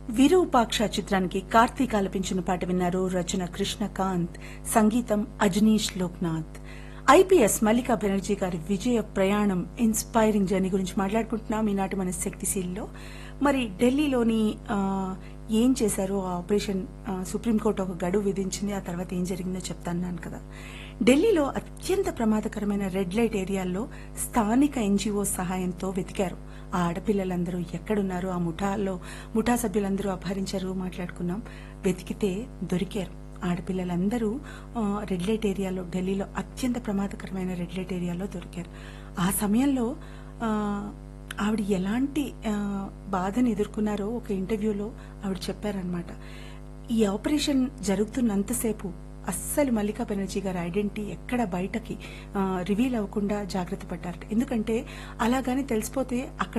విరూపాక్ష చిత్రానికి కార్తీక్ ఆలపించిన పాట విన్నారు రచన కృష్ణకాంత్ సంగీతం అజనీష్ లోక్నాథ్ ఐపీఎస్ మల్లికా బెనర్జీ గారి విజయ ప్రయాణం ఇన్స్పైరింగ్ జర్నీ గురించి మాట్లాడుకుంటున్నాం ఈనాటి మన శక్తిశీల్లో మరి ఢిల్లీలోని ఆ, ఏం చేశారో ఆ ఆపరేషన్ ఆ, సుప్రీంకోర్టు ఒక గడువు విధించింది ఆ తర్వాత ఏం జరిగిందో చెప్తాను కదా ఢిల్లీలో అత్యంత ప్రమాదకరమైన రెడ్ లైట్ ఏరియాల్లో స్థానిక ఎన్జీఓ సహాయంతో వెతికారు ఆ ఆడపిల్లలందరూ ఎక్కడున్నారో ఆ ముఠాల్లో ముఠా సభ్యులందరూ అపహరించారు మాట్లాడుకున్నాం వెతికితే దొరికారు ఆడపిల్లలందరూ ఆ, రెడ్ లైట్ ఏరియాలో ఢిల్లీలో అత్యంత ప్రమాదకరమైన రెడ్ లైట్ ఏరియాలో దొరికారు ఆ సమయంలో ఆ, ఆవిడ ఎలాంటి ఆ, బాధను ఎదుర్కొన్నారో ఒక ఇంటర్వ్యూలో ఆవిడ చెప్పారనమాట ఈ ఆపరేషన్ జరుగుతున్నంతసేపు అస్సలు మల్లికా బెనర్జీ గారి ఐడెంటిటీ ఎక్కడ బయటకి రివీల్ అవ్వకుండా జాగ్రత్త పడ్డారట ఎందుకంటే అలాగని తెలిసిపోతే అక్కడ